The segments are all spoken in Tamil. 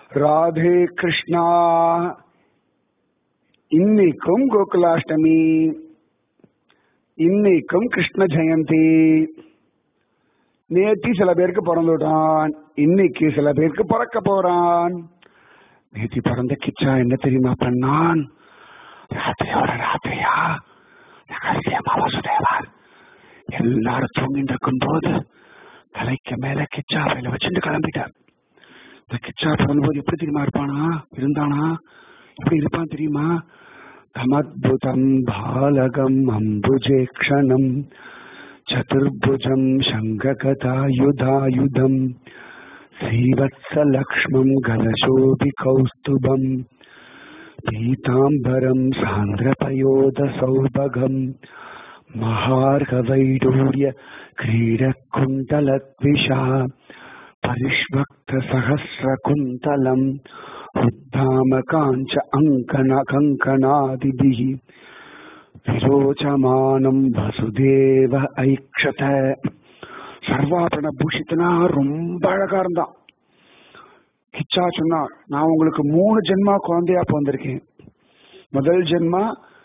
ராதே கிருஷ்ணா இன்னைக்கும் கோகுலாஷ்டமி இன்னைக்கும் கிருஷ்ண ஜெயந்தி நேத்தி சில பேருக்கு பிறந்துட்டான் இன்னைக்கு சில பேருக்கு பிறக்க போறான் நேத்தி பிறந்த கிச்சா என்ன தெரியுமா பண்ணான் ராத்திரியோட ராத்திரியா ரகசியமா வசுதேவர் எல்லாரும் தூங்கிட்டு இருக்கும் போது தலைக்கு மேல கிச்சா வேலை வச்சுட்டு கிளம்பிட்டார் இந்த கிச்சா பிறந்தபோது எப்படி தெரியுமா இருப்பானா இருந்தானா எப்படி இருப்பான் தெரியுமா தமத்புதம் பாலகம் அம்புஜேக்ஷணம் சதுர்புஜம் சங்ககதாயுதாயுதம் श्रीवत्सलक्ष्मम् गलशोभि कौस्तुभम् पीताम्बरम् सान्द्रपयोदसौभगम् महार्घवैडूर्य क्रीडकुण्डलद्विषा परिष्वक्तसहस्रकुन्तलम् उद्धामकाञ्च अङ्कन कङ्कणादिभिः विरोचमानम् वसुदेव ऐक्षत சர்வாபரண பூஷித்தனா ரொம்ப அழகா இருந்தான் கிச்சா சொன்னா நான் உங்களுக்கு மூணு ஜென்மா குழந்தையா பிறந்திருக்கேன் முதல் ஜென்மா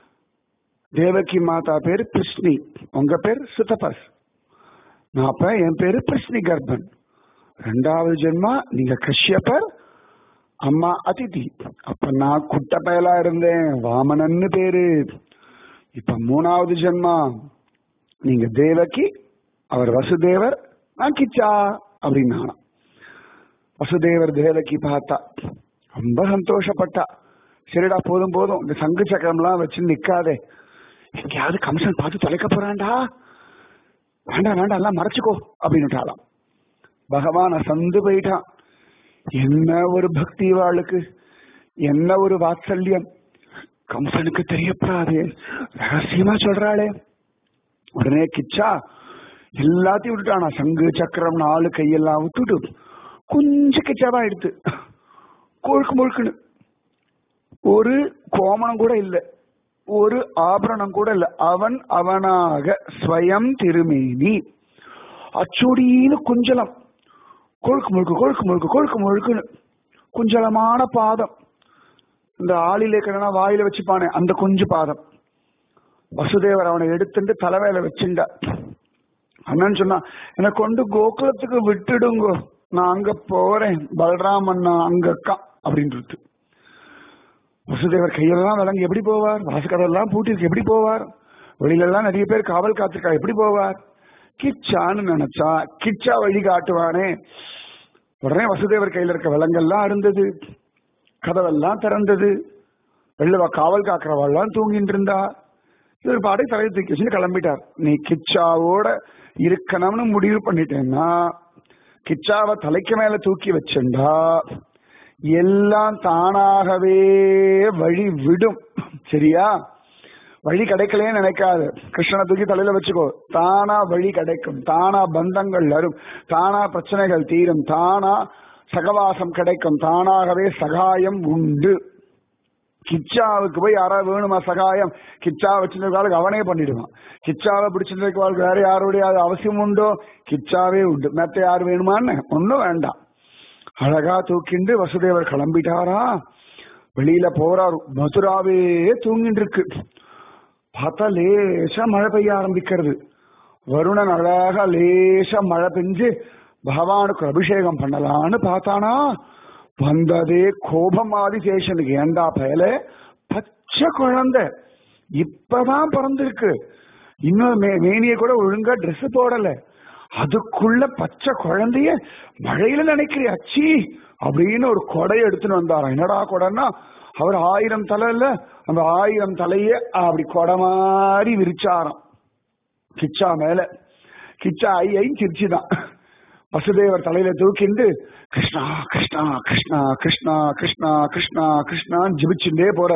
தேவகி மாதா பேரு பிருஷ்ணி உங்க பேர் சுத்தபஸ் நான் அப்ப என் பேரு பிருஷ்ணி கர்ப்பன் ரெண்டாவது ஜென்மா நீங்க கஷ்யப்பர் அம்மா அதிதி அப்ப நான் குட்ட பயலா இருந்தேன் வாமனன்னு பேரு இப்ப மூணாவது ஜென்மா நீங்க தேவகி அவர் வசுதேவர் நான் கிச்சா அப்படின்னா வசுதேவர் தேவகி பார்த்தா ரொம்ப சந்தோஷப்பட்டா சரிடா போதும் போதும் இந்த சங்கு சக்கரம்லாம் வச்சு நிக்காதே எங்கேயாவது கமிஷன் பார்த்து தொலைக்க போறான்டா வேண்டாம் வேண்டாம் எல்லாம் மறைச்சுக்கோ அப்படின்னுட்டாலாம் பகவான் அசந்து போயிட்டான் என்ன ஒரு பக்தி வாளுக்கு என்ன ஒரு வாத்சல்யம் கம்சனுக்கு தெரியப்படாது ரகசியமா சொல்றாளே உடனே கிச்சா எல்லாத்தையும் விட்டுட்டானா சங்கு சக்கரம் நாலு கையெல்லாம் விட்டுட்டு கொஞ்சம் கிச்சாவா எடுத்து கொழுக்கு முழுக்குன்னு ஒரு கோமணம் கூட இல்லை ஒரு ஆபரணம் கூட இல்லை அவன் அவனாக ஸ்வயம் திருமேனி அச்சொடின்னு குஞ்சலம் கொழுக்கு முழுக்கு கொழுக்கு முழுக்கு கொழுக்கு முழுக்குன்னு குஞ்சலமான பாதம் இந்த ஆளிலே கடனா வாயில வச்சுப்பானே அந்த குஞ்சு பாதம் வசுதேவர் அவனை எடுத்துட்டு தலைமையில வச்சுண்டா அண்ணன் சொன்னா என்னை கொண்டு கோகுலத்துக்கு விட்டுடுங்கோ நான் அங்க போறேன் பலராமன் அங்க இருக்கான் அப்படின்றது வசுதேவர் கையெல்லாம் விளங்கி எப்படி போவார் வாசக்கடெல்லாம் பூட்டிருக்கு எப்படி போவார் வெளியில எல்லாம் நிறைய பேர் காவல் காத்திருக்கா எப்படி போவார் கிச்சான்னு நினைச்சா கிச்சா வழி காட்டுவானே உடனே வசுதேவர் கையில இருக்க விலங்கெல்லாம் இருந்தது கதவெல்லாம் திறந்தது வெளில காவல் காக்கிறவாள்லாம் தூங்கிட்டு இருந்தா இவர் பாடை தலையை தூக்கி வச்சுட்டு கிளம்பிட்டார் நீ கிச்சாவோட இருக்கணும்னு முடிவு பண்ணிட்டேன்னா கிச்சாவை தலைக்கு மேல தூக்கி வச்சுண்டா எல்லாம் தானாகவே வழி விடும் சரியா வழி கிடைக்கலே நினைக்காது கிருஷ்ணனை தூக்கி தலையில வச்சுக்கோ தானா வழி கிடைக்கும் தானா பந்தங்கள் வரும் தானா பிரச்சனைகள் தீரும் தானா சகவாசம் கிடைக்கும் தானாகவே சகாயம் உண்டு கிச்சாவுக்கு போய் யாராவது வேணுமா சகாயம் கிச்சா வச்சிருக்காளுக்கு அவனே பண்ணிடுவான் கிச்சாவை பிடிச்சிருக்காளுக்கு வேற யாருடைய அவசியம் உண்டோ கிச்சாவே உண்டு மெத்த யார் வேணுமான்னு ஒன்னும் வேண்டாம் அழகா தூக்கிண்டு வசுதேவர் கிளம்பிட்டாரா வெளியில போறாரு மதுராவே தூங்கிட்டு இருக்கு பார்த்தா லேசா மழை பெய்ய ஆரம்பிக்கிறது வருணன் அழகா லேசா மழை பெஞ்சு பகவானுக்கு அபிஷேகம் பண்ணலான்னு பார்த்தானா வந்ததே கோபம் ஆதிசேஷனுக்கு ஏண்டா பயல பச்சை குழந்தை இப்பதான் பிறந்திருக்கு இன்னும் மேனிய கூட ஒழுங்கா ட்ரெஸ் போடல அதுக்குள்ள பச்சை குழந்தைய மழையில நினைக்கிறிய அச்சி அப்படின்னு ஒரு கொடை எடுத்துன்னு வந்தாராம் என்னடா கொடைன்னா அவர் ஆயிரம் தலை இல்ல அந்த ஆயிரம் தலைய அப்படி கொடை மாதிரி விரிச்சாராம் கிச்சா மேல கிச்சா ஐ ஐ சிரிச்சுதான் வசுதேவர் தலையில தூக்கிண்டு கிருஷ்ணா கிருஷ்ணா கிருஷ்ணா கிருஷ்ணா கிருஷ்ணா கிருஷ்ணா கிருஷ்ணான்னு ஜிபிச்சுட்டே போற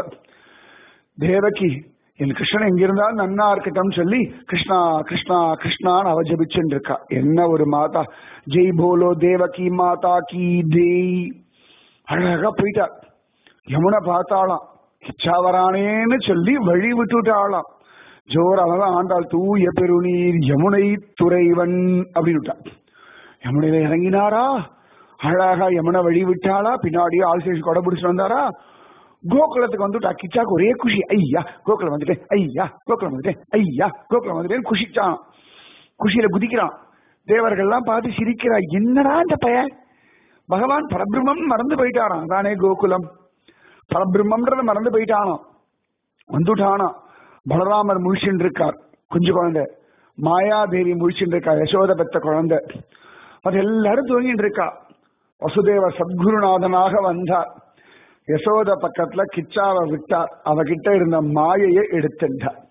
தேவகி என் கிருஷ்ணன் எங்க இருந்தாலும் நன்னா இருக்கட்டும் சொல்லி கிருஷ்ணா கிருஷ்ணா கிருஷ்ணான்னு அவ ஜபிச்சுட்டு இருக்கா என்ன ஒரு மாதா ஜெய் போலோ தேவகி மாதா கி தேய் அழகா போயிட்டா யமுனை பார்த்தாளாம் கிச்சாவரானேன்னு சொல்லி வழி விட்டுட்டாளாம் ஜோராக ஆண்டாள் தூய பெருநீர் யமுனை துறைவன் அப்படின்னு யமுனையில இறங்கினாரா அழகா யமுனை வழி விட்டாளா பின்னாடியே ஆல்சேஷன் கொடை பிடிச்சிட்டு வந்தாரா கோகுலத்துக்கு வந்துட்டா கிச்சாக்கு ஒரே குஷி ஐயா கோகுலம் வந்துட்டேன் ஐயா கோகுலம் வந்துட்டேன் ஐயா கோகுலம் வந்துட்டேன் குஷிச்சான் குஷியில குதிக்கிறான் தேவர்கள்லாம் பார்த்து சிரிக்கிறா என்னடா இந்த பையன் பகவான் பரபிரம்மம் மறந்து போயிட்டாராம் அதானே கோகுலம் பரபிரம்மன்றத மறந்து போயிட்டானோ வந்துட்டானா பலராமர் முழிச்சுட்டு இருக்கார் குஞ்சு குழந்தை மாயாதேவி முழிச்சுட்டு இருக்கா யசோத பெத்த குழந்தை அது எல்லாரும் தூங்கிட்டு இருக்கா வசுதேவ சத்குருநாதனாக வந்தார் யசோத பக்கத்துல கிச்சாவை விட்டார் அவகிட்ட இருந்த மாயையை எடுத்துட்டார்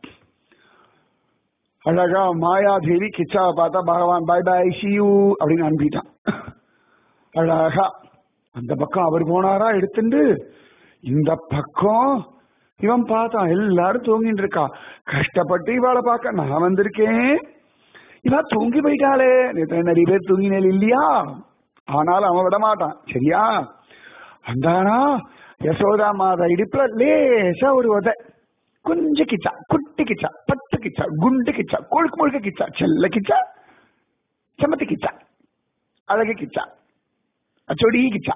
அழகா மாயாதேவி கிச்சாவை பார்த்தா பகவான் பாய் பாய் சியூ அப்படின்னு அனுப்பிட்டான் அழகா அந்த பக்கம் அவர் போனாரா எடுத்துட்டு இந்த பக்கம் இவன் பார்த்தான் எல்லாரும் தூங்கிட்டு இருக்கா கஷ்டப்பட்டு இவாளை பார்க்க நான் வந்திருக்கேன் இவா தூங்கி போயிட்டாளே நேற்று நிறைய பேர் தூங்கினேன் இல்லையா ஆனாலும் அவன் விட மாட்டான் சரியா வந்தானா யசோதா மாதா இடுப்புல லேசா ஒரு உதை கொஞ்சம் கிச்சா குட்டி கிச்சா பட்டு கிச்சா குண்டு கிச்சா கொழுக்கு முழுக்க கிச்சா செல்ல கிச்சா செமத்து கிச்சா அழகு கிச்சா அச்சொடி கிச்சா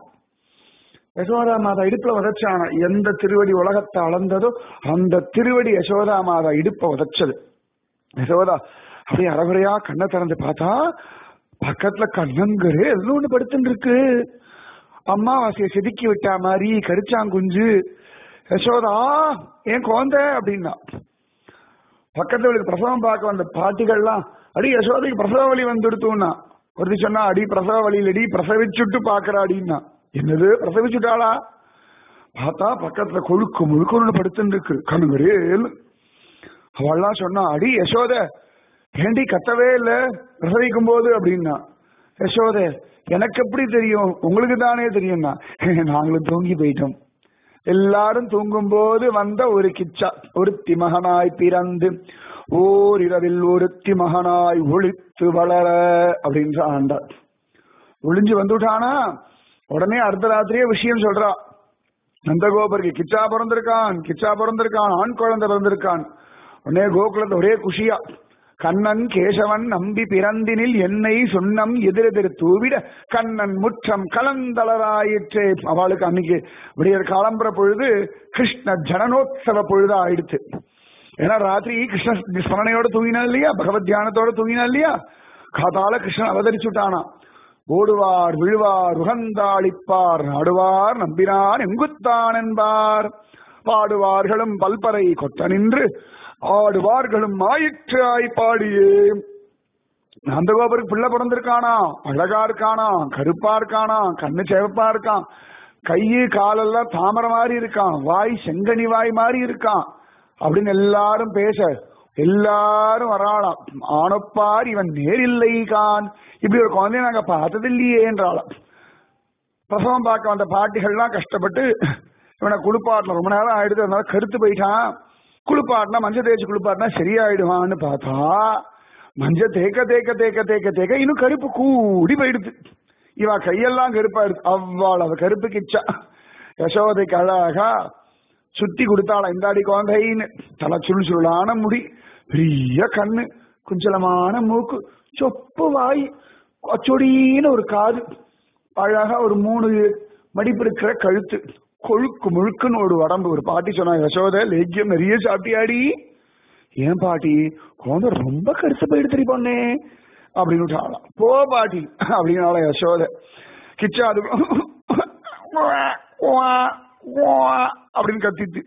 யசோதா மாதா இடுப்புல உதைச்சான எந்த திருவடி உலகத்தை அளந்ததோ அந்த திருவடி யசோதா மாதா இடுப்ப உதைச்சது யசோதா அப்படியே அறகுறையா கண்ணை திறந்து பார்த்தா பக்கத்துல கண்ணங்கரு எதுவும் ஒண்ணு படுத்துட்டு இருக்கு அம்மாவாசையை செதுக்கி விட்டா மாதிரி கரிச்சாங்குஞ்சு யசோதா ஏன் குழந்தை அப்படின்னா பக்கத்துல இவளுக்கு பிரசவம் பார்க்க வந்த பாட்டிகள்லாம் அடி யசோதைக்கு பிரசவ வலி வந்துடுத்துன்னா ஒருத்தி சொன்னா அடி பிரசவ வழியிலடி பிரசவிச்சுட்டு பாக்குறாடின்னா என்னது பிரசவிச்சுட்டாளா பார்த்தா பக்கத்துல கொழுக்கு முழுக்க படுத்துட்டு இருக்கு கண்ணுங்கரேல் அவள்லாம் சொன்னா அடி யசோத ஏண்டி கத்தவே இல்ல பிரசவிக்கும் போது அப்படின்னா யசோத எனக்கு எப்படி தெரியும் உங்களுக்கு தானே தெரியும்னா நாங்களும் தூங்கி போயிட்டோம் எல்லாரும் தூங்கும் போது வந்த ஒரு கிச்சா ஒருத்தி மகனாய் பிறந்து ஓரிரவில் ஒருத்தி மகனாய் ஒழித்து வளர அப்படின்ற ஆண்டார் ஒளிஞ்சு வந்துட்டானா உடனே அர்த்தராத்திரியே விஷயம் சொல்றா நந்தகோபருக்கு கிச்சா பிறந்திருக்கான் கிச்சா பிறந்திருக்கான் ஆண் குழந்தை பிறந்திருக்கான் உடனே கோகுலத்துல ஒரே குஷியா கண்ணன் கேசவன் நம்பி பிறந்தினில் என்னை சொன்னம் எதிரெதிர் தூவிட கண்ணன் முற்றம் கலந்தளராயிற்றே அவளுக்கு அன்னைக்கு விடியற் காலம்புற பொழுது கிருஷ்ண ஜனனோத்சவ பொழுது ஆயிடுச்சு ஏன்னா ராத்திரி கிருஷ்ண ஸ்மரணையோட தூங்கினா இல்லையா பகவத் தியானத்தோட தூங்கினா இல்லையா காதால கிருஷ்ணன் அவதரிச்சுட்டானா ஓடுவார் விழுவார் உகந்தாளிப்பார் நாடுவார் நம்பினார் எங்குத்தான் என்பார் பாடுவார்களும் பல்பறை கொத்த நின்று ஆடுவார்களும் ஆயிற்றாய் பாடியே நந்தகோபருக்கு பிள்ளை பிறந்திருக்கானா அழகா இருக்கானா கருப்பா இருக்கானா கண்ணு சிவப்பா இருக்கான் கையு காலெல்லாம் தாமரை மாதிரி இருக்கான் வாய் செங்கனி வாய் மாதிரி இருக்கான் அப்படின்னு எல்லாரும் பேச எல்லாரும் வராளாம் ஆனப்பார் இவன் நேரில்லை கான் இப்படி ஒரு குழந்தைய நாங்க பார்த்தது இல்லையே என்றாளாம் பிரசவம் பார்க்க வந்த பாட்டிகள்லாம் கஷ்டப்பட்டு இவனை குளிப்பாட்டின ரொம்ப நேரம் ஆயிடுது அதனால கருத்து போயிட்டான் குளிப்பாட்டினா மஞ்சள் தேய்ச்சி குளிப்பாட்டினா சரியாயிடுவான்னு பார்த்தா மஞ்சள் தேக்க தேக்க தேக்க தேக்க தேக்க இன்னும் கருப்பு கூடி போயிடுது இவ கையெல்லாம் கருப்பா இருக்கு அவ்வளவு கருப்பு கிச்சா யசோதைக்கு அழகா சுத்தி கொடுத்தாளா இந்தாடி குழந்தைன்னு தலை சுருள் சுருளான முடி பெரிய கண்ணு குஞ்சலமான மூக்கு சொப்பு வாய் கொச்சொடின்னு ஒரு காது அழகா ஒரு மூணு மடிப்பு இருக்கிற கழுத்து கொழுக்கு முழுக்குன்னு ஒரு உடம்பு ஒரு பாட்டி சொன்னா யசோத லேக்கியம் நிறைய சாப்பிட்டியாடி ஏன் பாட்டி குழந்தை ரொம்ப கருத்து போயிடுத்து பொண்ணே அப்படின்னு விட்டாளாம் போ பாட்டி அப்படின்னு யசோத கிச்சா அது அப்படின்னு கத்திட்டு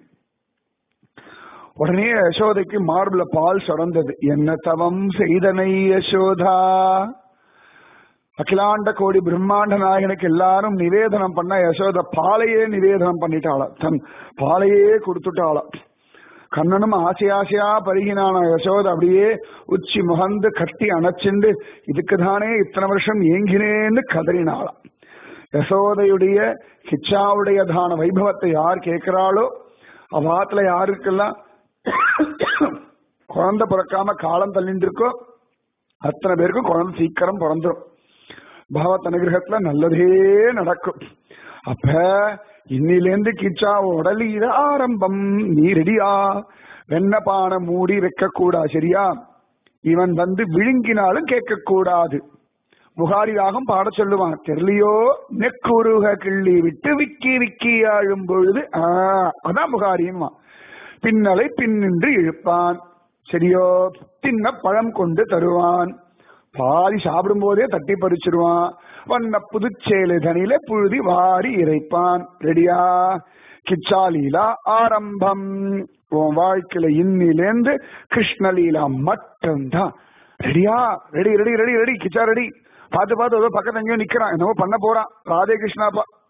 உடனே யசோதைக்கு மார்பிள பால் சுரந்தது என்ன தவம் செய்தனை யசோதா அகிலாண்ட கோடி பிரம்மாண்ட நாயகனுக்கு எல்லாரும் நிவேதனம் பண்ண யசோத பாலையே நிவேதனம் பண்ணிட்டாளா தன் பாலையே கொடுத்துட்டாளா கண்ணனும் ஆசை ஆசையா பருகினான யசோத அப்படியே உச்சி முகந்து கட்டி அணைச்சிண்டு இதுக்கு தானே இத்தனை வருஷம் ஏங்கினேன்னு கதறினாளாம் யசோதையுடைய கிச்சாவுடைய தான வைபவத்தை யார் கேட்கிறாளோ அவாத்துல யாருக்கெல்லாம் குழந்தை பிறக்காம காலம் தள்ளிட்டு இருக்கோ அத்தனை பேருக்கும் குழந்தை சீக்கிரம் பிறந்துடும் பகவத் அனுகிரகத்துல நல்லதே நடக்கும் அப்ப இன்னிலேந்து கிச்சா உடலிட ஆரம்பம் நீ ரெடியா வெண்ண பானை மூடி வைக்க கூடா சரியா இவன் வந்து விழுங்கினாலும் கேட்க கூடாது புகாரி ராகம் பாட சொல்லுவான் தெரியலையோ நெக்குருக கிள்ளி விட்டு விக்கி விக்கி ஆழும் பொழுது ஆ, அதான் புகாரின்மா பின்னலை பின்னின்று இழுப்பான் சரியோ தின்ன பழம் கொண்டு தருவான் பாதி சாப்பிடும் போதே தட்டி பறிச்சிருவான் வண்ண புதுச்சேலை தனியில புழுதி வாரி இறைப்பான் ரெடியா கிச்சாலீலா ஆரம்பம் உன் வாழ்க்கையில இன்னிலேந்து கிருஷ்ணலீலா மட்டும்தான் ரெடியா ready ready ready ready Kichcha ready பார்த்து பார்த்து ஏதோ பக்கத்துல எங்கேயோ நிக்கிறான் என்னவோ பண்ண போறான் ராதே கிருஷ்ணாப்பா